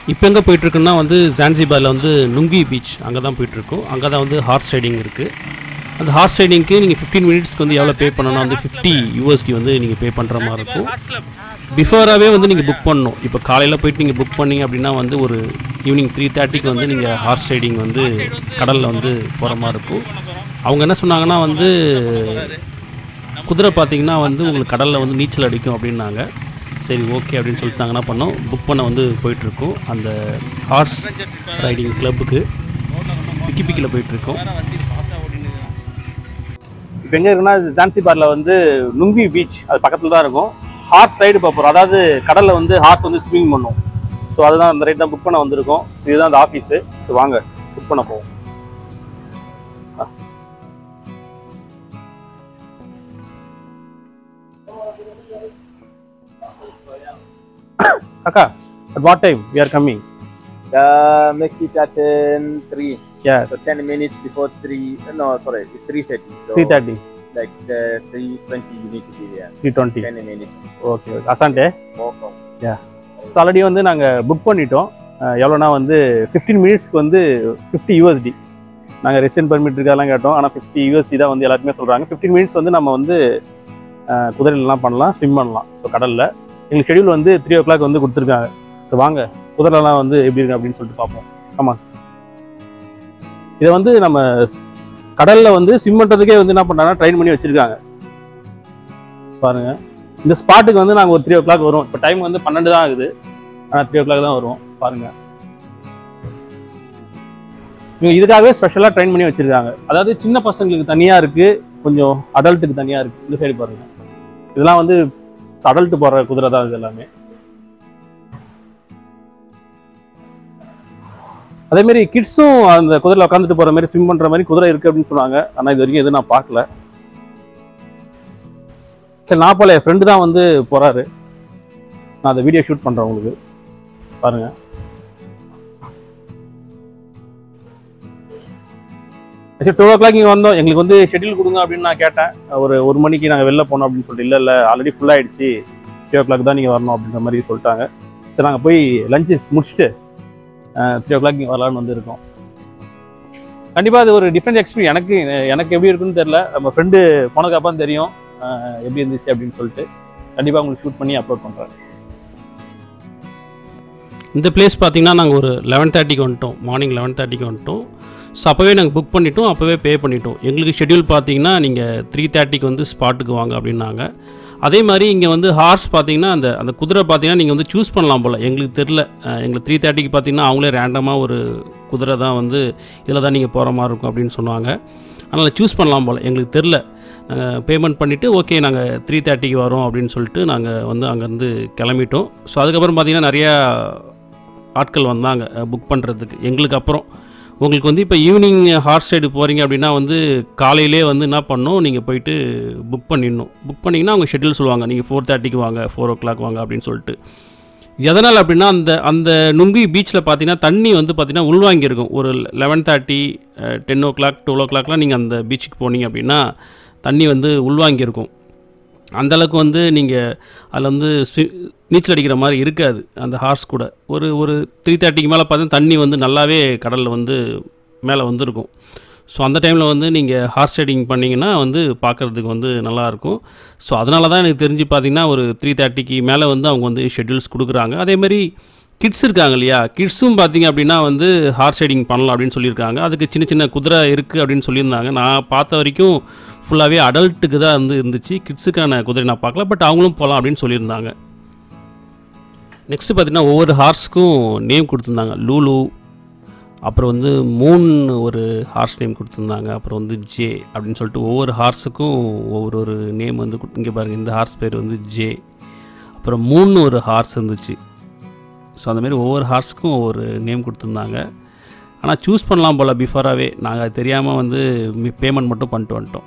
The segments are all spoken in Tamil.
இப்போ எங்கே போயிட்டுருக்குன்னா வந்து ஜான்சிபாரில் வந்து நுங்கி பீச் அங்கே தான் போயிட்டுருக்கோம் அங்கே தான் வந்து ஹார்ஸ் ரைடிங் இருக்குது அந்த ஹார்ஸ் ரைடிங்க்கு நீங்கள் ஃபிஃப்டீன் மினிட்ஸ்க்கு வந்து எவ்வளோ பே பண்ணணும் வந்து ஃபிஃப்டி யூஎஸ்டி வந்து நீங்கள் பே பண்ணுற மாதிரி இருக்கும் பிஃபோராகவே வந்து நீங்கள் புக் பண்ணணும் இப்போ காலையில் போயிட்டு நீங்கள் புக் பண்ணீங்க அப்படின்னா வந்து ஒரு ஈவினிங் த்ரீ தேர்ட்டிக்கு வந்து நீங்கள் ஹார்ஸ் ரைடிங் வந்து கடலில் வந்து போகிற மாதிரி இருக்கும் அவங்க என்ன சொன்னாங்கன்னா வந்து குதிரை பார்த்தீங்கன்னா வந்து உங்களுக்கு கடலில் வந்து நீச்சல் அடிக்கும் அப்படின்னாங்க சரி ஓகே அப்படின்னு சொல்லிட்டு நாங்கள் என்ன பண்ணோம் புக் பண்ண வந்து போயிட்டுருக்கோம் அந்த ஹார்ஸ் ரைடிங் கிளப்புக்கு பிக்கி பிக்கியில் போயிட்டுருக்கோம் இப்போ எங்கே இருக்குன்னா ஜான்சிபாரில் வந்து நுங்கி பீச் அது பக்கத்தில் தான் இருக்கும் ஹார்ஸ் ரைடு பார்ப்போம் அதாவது கடலில் வந்து ஹார்ஸ் வந்து ஸ்விமிங் பண்ணும் ஸோ அதுதான் அந்த ரைட் தான் புக் பண்ண வந்திருக்கோம் ஸோ இதுதான் அந்த ஆஃபீஸு ஸோ வாங்க புக் பண்ண போவோம் அக்கா at what time we are coming Uh, make it at uh, 3. yeah So 10 minutes before 3. uh, No, sorry, it's 3.30. So 3:30 like uh, 3.20 you need to be there. 3:20 10 minutes. Okay okay அசாண்டே Welcome. ஸோ ஆல்ரெடி வந்து நாங்கள் புக் பண்ணிட்டோம் அஹ் எவ்வளோனா வந்து ஃபிஃப்டீன் மினிட்ஸ்க்கு வந்து ஃபிஃப்டி யூஎஸ்டி நாங்கள் ரெசிடென்ட் பர்மிட் இருக்காலாம் கேட்டோம் ஆனால் ஃபிஃப்டி யூஎஸ்டி தான் வந்து எல்லாருமே சொல்கிறாங்க ஃபிஃப்டீன் மினிட்ஸ் வந்து நம்ம வந்து அஹ், குதிரையிலலாம் பண்ணலாம் ஸ்விம் பண்ணலாம் ஸோ கடலில் எங்களுக்கு ஷெடியூல் வந்து த்ரீ ஓ கிளாக் வந்து கொடுத்துருக்காங்க ஸோ வாங்க குதிரைலாம் வந்து எப்படி இருக்கு அப்படின்னு சொல்லிட்டு பார்ப்போம் ஆமாம் இதை வந்து நம்ம கடலில் வந்து ஸ்விம் பண்ணுறதுக்கே வந்து என்ன பண்ணுறாங்கன்னா ட்ரெயின் பண்ணி வச்சுருக்காங்க பாருங்க இந்த ஸ்பாட்டுக்கு வந்து நாங்கள் ஒரு த்ரீ ஓ கிளாக் வரும் இப்போ டைம் வந்து பன்னெண்டு தான் ஆகுது ஆனால் த்ரீ ஓ கிளாக் தான் வருவோம் பாருங்க இவங்க இதுக்காகவே ஸ்பெஷலாக ட்ரெயின் பண்ணி வச்சிருக்காங்க அதாவது சின்ன பசங்களுக்கு தனியாக இருக்கு கொஞ்சம் அடல்ட்டுக்கு தனியாக இருக்கு இந்த சைடு பாருங்க இதெல்லாம் வந்து அடல்ட் போடுற குதிரை தான் இது எல்லாமே அதே மாதிரி கிட்ஸும் அந்த குதிரையில் உட்காந்துட்டு போற மாதிரி ஸ்விம் பண்ற மாதிரி குதிரை இருக்கு அப்படின்னு சொன்னாங்க ஆனால் இது வரைக்கும் எதுவும் நான் பார்க்கல சரி நான் போல என் ஃப்ரெண்டு தான் வந்து போறாரு நான் அந்த வீடியோ ஷூட் பண்றேன் உங்களுக்கு பாருங்க சரி டூ ஓ கிளாக் இங்கே வந்தோம் எங்களுக்கு வந்து ஷெட்யூல் கொடுங்க அப்படின்னு நான் கேட்டேன் ஒரு ஒரு மணிக்கு நாங்கள் வெளில போனோம் அப்படின்னு சொல்லிட்டு இல்லை இல்லை ஆல்ரெடி ஃபுல் ஆயிடுச்சு த்ரீ ஓ கிளாக் தான் நீங்கள் வரணும் அப்படின்ற மாதிரி சொல்லிட்டாங்க சரி நாங்கள் போய் லஞ்சு முடிச்சுட்டு த்ரீ ஓ கிளாக் இங்கே வரலான்னு வந்து இருக்கோம் கண்டிப்பாக அது ஒரு டிஃப்ரெண்ட் எக்ஸ்பீரியன்ஸ் எனக்கு எனக்கு எப்படி இருக்குன்னு தெரியல நம்ம ஃப்ரெண்டு போனதுக்கப்புறம் தெரியும் அஹ் எப்படி இருந்துச்சு அப்படின்னு சொல்லிட்டு கண்டிப்பாக உங்களுக்கு ஷூட் பண்ணி அப்லோட் பண்ணுறேன் இந்த பிளேஸ் பார்த்தீங்கன்னா நாங்கள் ஒரு லெவன் தேர்ட்டிக்கு வந்துட்டோம் மார்னிங் லெவன் தேர்ட்டிக்கு வந்துட்டோம் ஸோ அப்போவே நாங்கள் புக் பண்ணிட்டோம் அப்போவே பே பண்ணிட்டோம் எங்களுக்கு ஷெட்யூல் பார்த்தீங்கன்னா நீங்கள் த்ரீ தேர்ட்டிக்கு வந்து ஸ்பாட்டுக்கு வாங்க அப்படின்னாங்க அதே மாதிரி இங்கே வந்து ஹார்ஸ் பார்த்தீங்கன்னா அந்த அந்த குதிரை பார்த்தீங்கன்னா நீங்கள் வந்து சூஸ் பண்ணலாம் போல் எங்களுக்கு தெரில அஹ் எங்களுக்கு த்ரீ தேர்ட்டிக்கு பார்த்தீங்கன்னா அவங்களே ரேண்டமாக ஒரு குதிரை தான் வந்து இதில் தான் நீங்கள் போகிற மாதிரி இருக்கும் அப்படின்னு சொன்னாங்க அதனால் சூஸ் பண்ணலாம் போல் எங்களுக்கு தெரில நாங்கள் பேமெண்ட் பண்ணிவிட்டு ஓகே நாங்கள் த்ரீ தேர்ட்டிக்கு வரோம் அப்படின்னு சொல்லிட்டு நாங்கள் வந்து அங்கேருந்து கிளம்பிட்டோம் ஸோ அதுக்கப்புறம் பார்த்தீங்கன்னா நிறையா ஆட்கள் வந்தாங்க புக் பண்ணுறதுக்கு எங்களுக்கு அப்புறம் உங்களுக்கு வந்து இப்போ ஈவினிங் ஹார்ஸ் சைடு போகிறீங்க அப்படின்னா வந்து காலையிலே வந்து என்ன பண்ணணும் நீங்கள் போயிட்டு புக் பண்ணிடணும் புக் பண்ணிங்கன்னா அவங்க ஷெட்யூல் சொல்லுவாங்க நீங்கள் ஃபோர் தேர்ட்டிக்கு வாங்க ஃபோர் ஓ கிளாக் வாங்க அப்படின்னு சொல்லிட்டு எதனால் அப்படின்னா அந்த அந்த நுங்கி பீச்சில் பார்த்தீங்கன்னா தண்ணி வந்து பார்த்தீங்கன்னா உள்வாங்கியிருக்கும் ஒரு eleven thirty ten o'clock twelve ஓ கிளாக்லாம் நீங்கள் அந்த பீச்சுக்கு போனீங்க அப்படின்னா தண்ணி வந்து உள்வாங்கியிருக்கும் அந்த அளவுக்கு வந்து நீங்கள் அதில் வந்து ஸ்வி நீச்சல் அடிக்கிற மாதிரி இருக்காது அந்த ஹார்ஸ் கூட ஒரு ஒரு த்ரீ தேர்ட்டிக்கு மேலே பார்த்தா தண்ணி வந்து நல்லாவே கடலில் வந்து மேலே வந்திருக்கும் ஸோ அந்த டைமில் வந்து நீங்கள் ஹார்ஸ் ரைடிங் பண்ணிங்கன்னா வந்து பார்க்குறதுக்கு வந்து நல்லாயிருக்கும் ஸோ அதனால தான் எனக்கு தெரிஞ்சு பார்த்தீங்கன்னா ஒரு த்ரீ தேர்ட்டிக்கு மேலே வந்து அவங்க வந்து ஷெட்யூல்ஸ் கொடுக்குறாங்க அதே மாதிரி கிட்ஸ் இருக்காங்க இல்லையா கிட்ஸும் பார்த்தீங்க அப்படின்னா வந்து ஹார்ஸ் ரைடிங் பண்ணலாம் அப்படின்னு சொல்லியிருக்காங்க அதுக்கு சின்ன சின்ன குதிரை இருக்குது அப்படின்னு சொல்லியிருந்தாங்க நான் பார்த்த வரைக்கும் ஃபுல்லாகவே அடல்ட்டுக்கு தான் வந்து இருந்துச்சு கிட்ஸுக்கான குதிரை நான் பார்க்கல பட் அவங்களும் போகலாம் அப்படின்னு சொல்லியிருந்தாங்க நெக்ஸ்ட்டு பார்த்தீங்கன்னா ஒவ்வொரு ஹார்ஸ்க்கும் நேம் கொடுத்துருந்தாங்க லூலு அப்புறம் வந்து மூன் ஒரு ஹார்ஸ் நேம் கொடுத்துருந்தாங்க அப்புறம் வந்து ஜே அப்படின்னு சொல்லிட்டு ஒவ்வொரு ஹார்ஸுக்கும் ஒவ்வொரு ஒரு நேம் வந்து இங்கே பாருங்கள் இந்த ஹார்ஸ் பேர் வந்து ஜே அப்புறம் மூணு ஒரு ஹார்ஸ் இருந்துச்சு ஸோ அந்தமாரி ஒவ்வொரு ஹார்ஸ்க்கும் ஒவ்வொரு நேம் கொடுத்துருந்தாங்க ஆனால் சூஸ் பண்ணலாம் போல் பிஃபோராகவே நாங்கள் அது தெரியாமல் வந்து பேமெண்ட் மட்டும் பண்ணிட்டு வந்துட்டோம்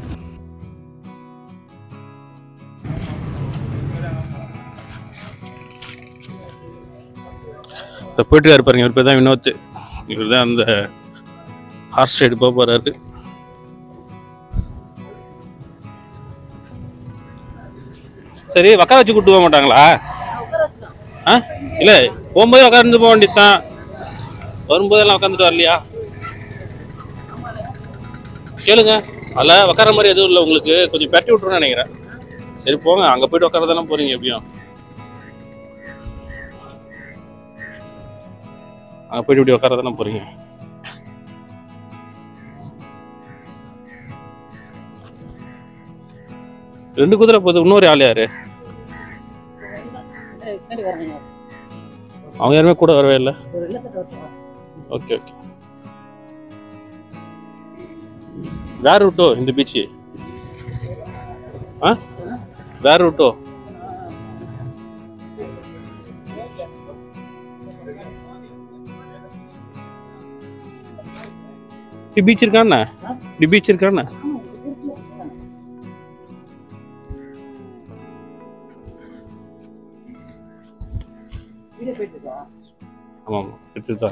இப்போ போயிட்டுருக்காரு பாருங்க இவர் பேர் தான் வினோத் இவர் தான் அந்த ஹார்ஸ் ரைடு போக போகிறாரு சரி உட்கார வச்சு கூட்டு போக மாட்டாங்களா ஆ இல்லை போகும்போது உட்காந்து போக வேண்டியதுதான் வரும்போதெல்லாம் உட்காந்துட்டு வரலையா கேளுங்க அதில் உட்கார மாதிரி எதுவும் இல்லை உங்களுக்கு கொஞ்சம் பெட்டி விட்டுருன்னு நினைக்கிறேன் சரி போங்க அங்கே போயிட்டு உட்காரதானே போறீங்க எப்படியும் அங்கே போயிட்டு இப்படி உட்காரதானே போறீங்க ரெண்டு குதிரை போகுது இன்னொரு ஆள் யாரு பின்னாடி வராங்க அவங்க யாருமே கூட வரவே இல்லை ஒரு வெள்ளத்தை வச்சு ஓகே ஓகே வேற ரூட்டோ இந்த பீச்சு ஆ வேற ரூட்டோ இப்படி பீச் இருக்காண்ணா இப்படி பீச் இருக்காண்ணா வீடியோ போயிட்டு இருக்கா ஆமாம் ஆமாம் எடுத்துதான்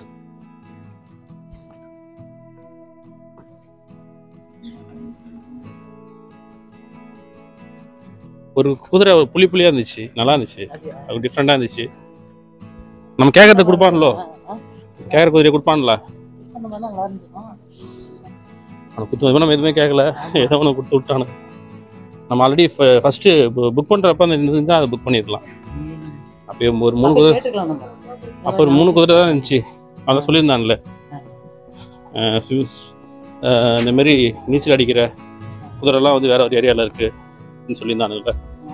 ஒரு குதிரை ஒரு புளி புளியா இருந்துச்சு நல்லா இருந்துச்சு அப்படியா? அது டிஃப்ரெண்டா இருந்துச்சு நம்ம கேட்கறத கொடுப்பான்லோ ஆ, ஆ. கேட்கற குதிரையை கொடுப்பான்ல அந்த மாதிரி தான் நல்லா இருந்துச்சுமா அந்த குத்து நம்ம எதுவுமே கேட்கல ஏதோ ஒன்று கொடுத்து விட்டானு நம்ம ஆல்ரெடி ஃபர்ஸ்ட் புக் பண்றப்ப அந்த இருந்தால் அதை புக் பண்ணிருக்கலாம் அப்போ ஒரு மூணு குதிரை கேட்டுக்கலாம் நம்ம அப்போ ஒரு மூணு குதிரை தான் இருந்துச்சு அதான் சொல்லியிருந்தான்ல அஹ் ஃபியூஸ், அஹ் இந்த மாதிரி நீச்சல் அடிக்கிற குதிரைலாம் வந்து வேற ஒரு ஏரியாவில் இருக்கு அப்படின்னு சொல்லியிருந்தானுல்ல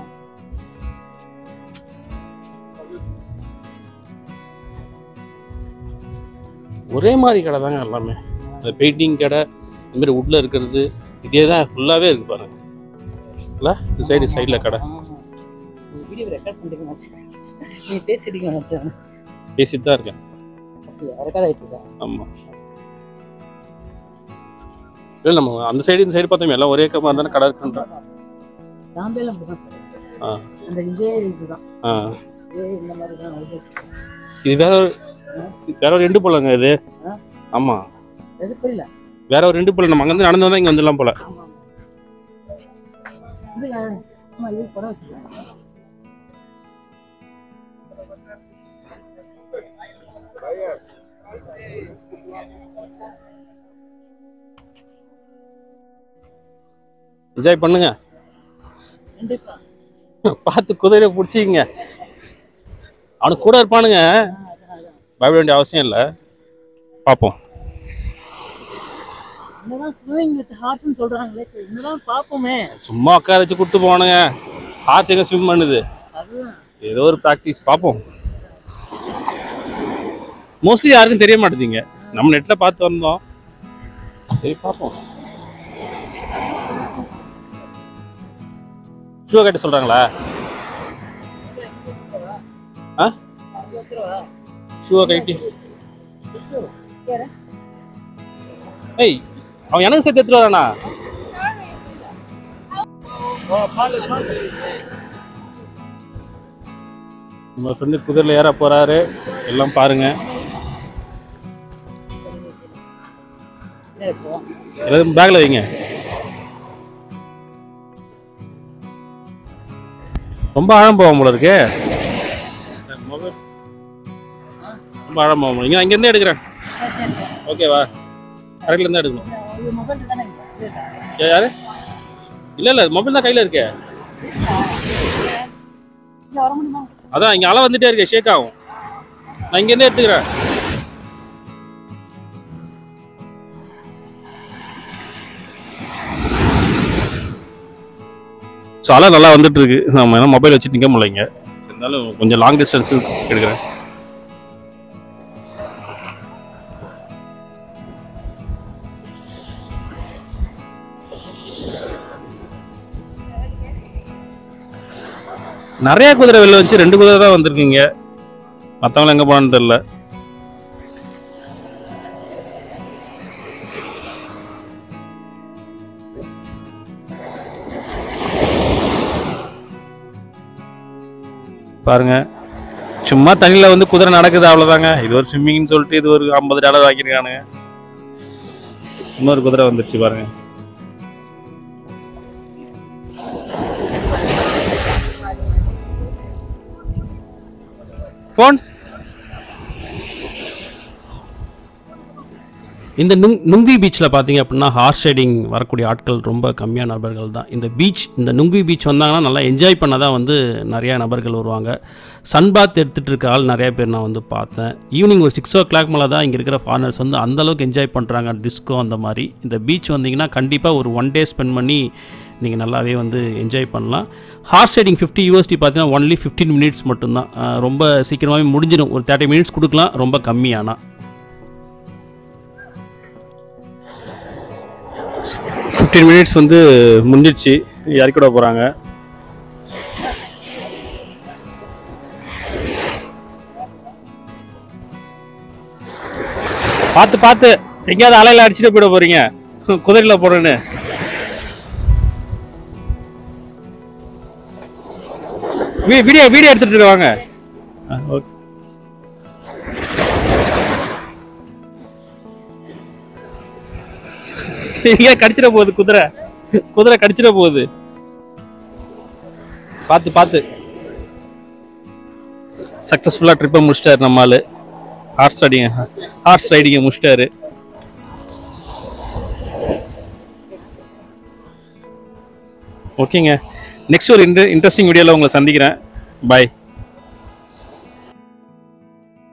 ஒரே மாதிரி கடை தாங்க எல்லாமே அந்த பெயிண்டிங் கடை இந்த மாதிரி உட்ல இருக்கிறது இதே தான் ஃபுல்லாகவே இருக்கு பாருங்க இல்லை இந்த சைடு சைடில் கடை வீடியோ ரெக்கார்ட் பண்ணிட்டு வச்சேன் நீ பேசிட்டீங்க வச்சேன் பேசிட்டு தான் இருக்கேன் அப்படியா ரெக்கார்ட் ஆயிட்டு இருக்கா ஆமாம் இல்லை நம்ம அந்த சைடு இந்த சைடு பார்த்தோமே எல்லாம் ஒரே மாதிரி தானே கடை இருக்குன்றா தாம்பேல அப்படிதான் சார் ஆ. அந்த இதே இதுதான் ஆ இதே இந்த மாதிரி தான் வருது இது வேற ஒரு இது வேற ஒரு ரெண்டு போலங்க இது ஆ? ஆமா எது புரியல வேற ஒரு ரெண்டு போல நம்ம அங்கேருந்து நடந்து வந்தா இங்க வந்துடலாம் போல ஆமா இது ஆமா இது படம் வச்சுருக்கேன் என்ஜாய் பண்ணுங்க கண்டிப்பா பார்த்து குதிரையை பிடிச்சிங்க அவனுக்கு கூட இருப்பானுங்க பயப்பட வேண்டிய அவசியம் இல்லை பார்ப்போம் என்னதான் ஸ்விமிங் வித் ஹார்ஸ்னு சொல்றாங்களே இப்ப என்னதான் பாப்போமே சும்மா உட்கார வச்சு கொடுத்து போவானுங்க ஹார்ஸ் எங்க ஸ்விம் பண்ணுது அதுதான் ஏதோ ஒரு ப்ராக்டிஸ் பார்ப்போம் மோஸ்ட்லி யாருக்கும் தெரிய மாட்டேங்குங்க நம்ம நெட்டில் பார்த்து வந்தோம் சரி பார்ப்போம் ஷூ கட்ட சொல்கிறாங்களா ஆ அங்க வச்சிருவா ஷூவை கட்டி யாரு? ஏய் அவன் எனக்கு சேர்த்து எடுத்துட்டு வரானா நம்ம ஃப்ரெண்டு குதிரையில் ஏற போறாரு எல்லாம் பாருங்க என்ன வச்சிருவா எல்லாரும் பேக்ல வைங்க ரொம்ப ஆழம் போகும் போல இருக்கு ரொம்ப ஆழம் போகும் இங்க அங்கேருந்தே எடுக்கிறேன் ஓகேவா கரெக்ட்ல இருந்தா எடுக்கணும் இது மொபைல் தானே இது இருக்கா? ஏ, யாரு இல்ல இல்ல மொபைல் தான் கையில இருக்கே இங்க வர முடியுமா அதான் இங்க அலை வந்துட்டே இருக்கே ஷேக் ஆகும் நான் இங்கேருந்தே எடுத்துக்கிறேன் ஸோ அலை நல்லா வந்துட்டு இருக்கு நம்ம ஏன்னா மொபைல் வச்சுட்டு நிற்க முடியலைங்க இருந்தாலும் கொஞ்சம் லாங் டிஸ்டன்ஸ் எடுக்கிறேன் நிறைய குதிரை வெளில வச்சு ரெண்டு குதிரை தான் வந்திருக்கீங்க மற்றவங்க எங்கே போனான்னு தெரில பாருங்க சும்மா தண்ணியில் வந்து குதிரை நடக்குது அவ்வளோதாங்க இது ஒரு ஸ்விம்மிங்னு சொல்லிட்டு இது ஒரு ஐம்பது டாலர் வாங்கியிருக்கானுங்க இன்னொரு குதிரை வந்துருச்சு பாருங்க ஃபோன் இந்த நுங் நுங்கி பீச்சில் பார்த்தீங்க அப்படின்னா ஹார்ஸ் ரைடிங் வரக்கூடிய ஆட்கள் ரொம்ப கம்மியான நபர்கள் தான் இந்த பீச் இந்த நுங்கி பீச் வந்தாங்கன்னா நல்லா என்ஜாய் பண்ண தான் வந்து நிறையா நபர்கள் வருவாங்க சன்பாத் எடுத்துகிட்டு இருக்க ஆள் நிறைய பேர் நான் வந்து பார்த்தேன் ஈவினிங் ஒரு சிக்ஸ் ஓ கிளாக் மேலே தான் இங்கே இருக்கிற ஃபாரினர்ஸ் வந்து அந்த அளவுக்கு என்ஜாய் பண்ணுறாங்க டிஸ்கோ அந்த மாதிரி இந்த பீச் வந்தீங்கன்னா கண்டிப்பாக ஒரு ஒன் டே ஸ்பெண்ட் பண்ணி நீங்கள் நல்லாவே வந்து என்ஜாய் பண்ணலாம் ஹார்ஸ் ரைடிங் ஃபிஃப்டி யூஎஸ்டி பார்த்தீங்கன்னா ஒன்லி ஃபிஃப்டீன் மினிட்ஸ் மட்டும்தான் அஹ் ரொம்ப சீக்கிரமாகவே முடிஞ்சிடும் ஒரு தேர்ட்டி மினிட்ஸ் கொடுக்கலாம் ரொம்ப கம்மியானா ஃபிஃப்டீன் மினிட்ஸ் வந்து முடிஞ்சிடுச்சு இறக்கி விட போகிறாங்க பார்த்து பார்த்து எங்கேயாவது அலையில அடிச்சுட்டு போயிட போறீங்க குதிரையில் போறேன்னு வீ- வீடியோ வீடியோ எடுத்துட்டு இருக்காங்க ஓகே எங்கேயா கடிச்சிட போகுது குதிரை குதிரை கடிச்சிட போகுது பார்த்து பார்த்து சக்ஸஸ்ஃபுல்லாக ட்ரிப்பை முடிச்சிட்டாரு நம்ம ஆளு ஹார்ஸ் ரைடிங்க ஹார்ஸ் ரைடிங்கை முடிச்சிட்டாரு ஓகேங்க நெக்ஸ்ட் ஒரு இன்ட்ரெஸ்டிங் வீடியோவில் உங்களை சந்திக்கிறேன் பாய்